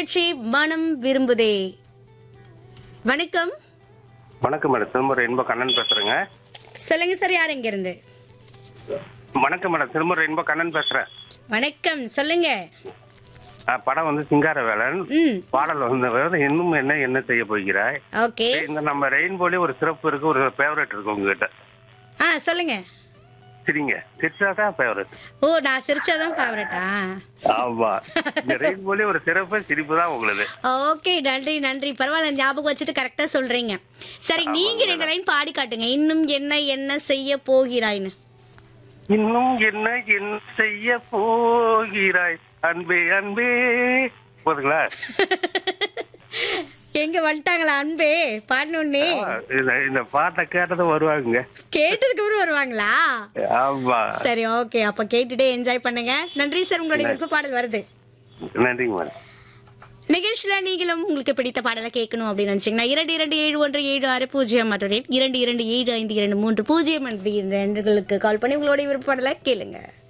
நிகழ்ச்சி மனம் விரும்புதே வணக்கம் வணக்கம் மேடம் திருமுறை இன்ப கண்ணன் பேசுறேங்க சொல்லுங்க சார் யார் இங்க இருந்து வணக்கம் மேடம் திருமுறை இன்ப கண்ணன் பேசுறேன் வணக்கம் சொல்லுங்க ஆ, படம் வந்து சிங்கார வேலன் ம் பாடல் வந்து வேற இன்னும் என்ன என்ன செய்ய போகிறாய் ஓகே இந்த நம்ம ரெயின்போலயே ஒரு சிறப்பு இருக்கு ஒரு ஃபேவரட் இருக்கு உங்ககிட்ட ஆ சொல்லுங்க சரிங்க சிரிச்சாதான் ஃபேவரட் ஓ நான் சிரிச்சாதான் ஃபேவரட்டா ஆமா இந்த ரெயின்போலயே ஒரு சிறப்பு சிரிப்பு தான் உங்களுக்கு ஓகே நன்றி நன்றி பரவாயில்ல ஞாபகம் வச்சுட்டு கரெக்டா சொல்றீங்க சரி நீங்க ரெண்டு லைன் பாடி காட்டுங்க இன்னும் என்ன என்ன செய்ய போகிறாய்னு இன்னும் என்ன என்ன செய்ய போகிறாய் அன்பே அன்பே போதுங்களா எங்க வந்துட்டாங்களா அன்பே பாடணுன்னே ஆ, இந்த- இந்த பாட்டை கேட்டதும் வருவாங்க கேட்டதுக்கு அப்புறம் வருவாங்களா ஆமா சரி ஓகே அப்ப கேட்டுட்டே என்ஜாய் பண்ணுங்க நன்றி சார் உங்களுடைய விருப்ப பாடல் வருது நன்றிங்க மேடம் நிகழ்ச்சியில நீங்களும் உங்களுக்கு பிடித்த பாடலை கேட்கணும் அப்படின்னு நினைச்சீங்கன்னா இரண்டு இரண்டு ஏழு ஒன்று ஏழு ஆறு பூஜ்ஜியம் மற்றும் இரண்டு இரண்டு ஏழு ஐந்து இரண்டு மூன்று பூஜ்ஜியம் என்ற எண்களுக்கு கால் பண்ணி உங்களுடைய விருப்ப பாடலை கேளுங்க